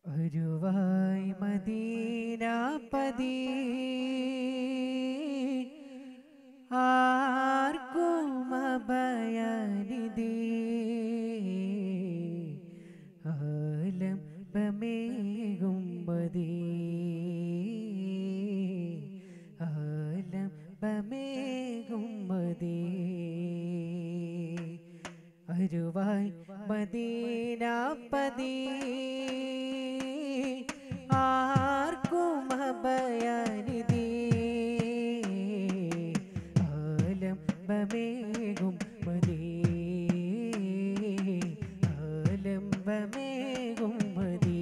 ഒരുവായി മദീനാപതി ആർക്കും അഭയനിധി ആലം ബമേകും മതി ആലം ബമേകും മതി അരുവായി മദീനാപതി ആർക്കും അഭയനിധി ആലം ബമേകും മതി ആലം ബമേകും മതി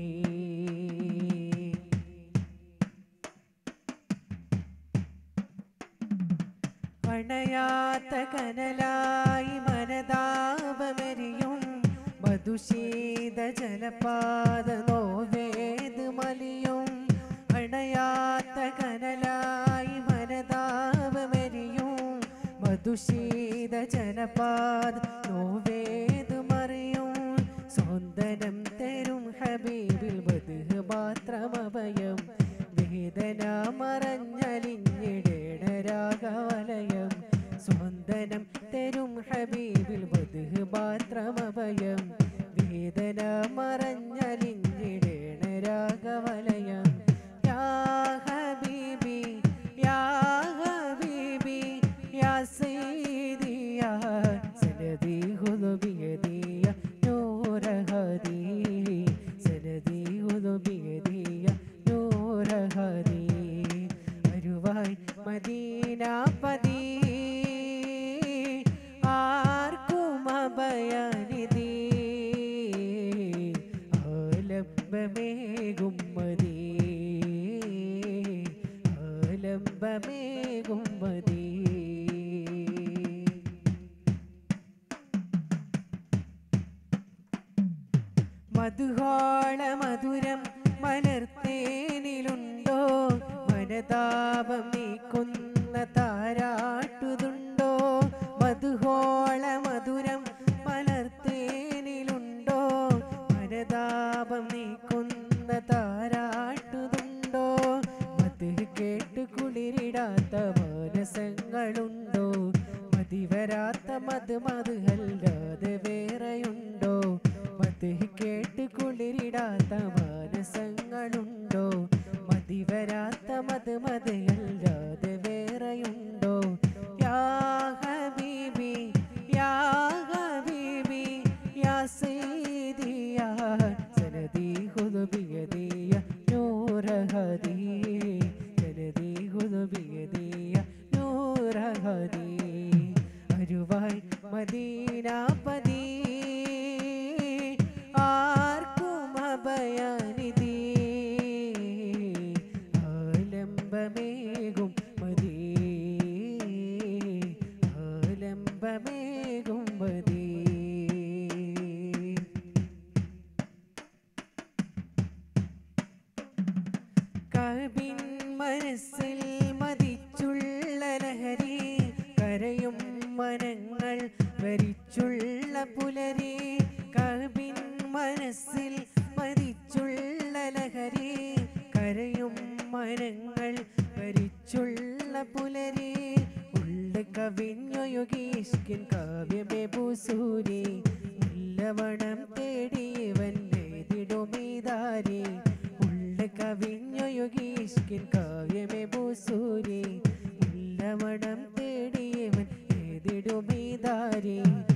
അണയാത്ത കനലായി മനതാപമരിയും മധുശീത ജലപാത നോവേത് മലിയും അണയാത്ത കനലായി മനതാപമരിയും മധുശീത ജലപാത നോവേത് മറിയും സ്വന്തനം തരും ഹബീബിൽ മധു മാത്രമഭയം വേദന മറഞ്ഞലിഞ്ഞിടേണ രാഗവലയം സ്വന്തനം തരും ഹബീബിൽ മധു മാത്രമഭയം വേദന മറഞ്ഞലിഞ്ഞിടേണ രാഗവലയം യാ ഹബീബി യാ ഹബീബി യാ സീദി യാ സനദി ഖുദ് ബിയദി യാ നൂറ ഹദി സനദി ഖുദ് ബിയദി യാ നൂറ ഹദി അരുവായി മദീനാപതി ആർക്കും അഭയനിധി ആലംബമേകും മതി ആലംബമേകും മതി മധുഹോള മധുരം മലർത്തേനിലുണ്ടോ മനതാപം നീക്കുന്ന താരാട്ടുതുണ്ടോ മധുഹോള മധുരം മലർത്തേനിലുണ്ടോ മനതാപം നീക്കുന്ന താരാട്ടുതുണ്ടോ മത് കേട്ട് കുളിരിടാത്ത മാനസങ്ങളുണ്ടോ മതിവരാത്ത മത് മത് അല്ലാതെ വേറെയുണ്ടോ മത് കേട്ട് കുളിരിടാത്ത മാനസങ്ങളുണ്ടോ മതിവരാത്ത മത് മത് അല്ലാതെ വേറെയുണ്ടോ യാ ഹബീബി യാ ഹബീബി യാ സീദി യാ സനദി ഖുദ് ബിയദി യാ നൂറ ഹദി സനദി ഖുദ് ബിയദി യാ നൂറ ഹദി അരുവായി മദീനാപതി ആർക്കും അഭയനിധി ആലംബമേകും മതി ആലംബമേകും മതി കവിൻ മനസ്സിൽ മതിച്ചുള്ള ലഹരി കരയും മനങ്ങൾ വരിച്ചുള്ള പുലരി കവിൻ മനസ്സിൽ മതിച്ചുള്ള ലഹരി കരയും മനങ്ങൾ വരിച്ചുള്ള പുലരി ഉള്ള കവിഞ്ഞൊയുഗീഷ്കിൻ കാവ്യമേ പൂസൂരി മുല്ലവണം തേടിയവൻ എഴുതിടുമീതാരി ഉള്ള കവിഞ്ഞൊയുഗീഷ്കിൻ കാവ്യമേ പൂസൂരി മുല്ലവണം തേടിയവൻ എഴുതിടുമീതാരി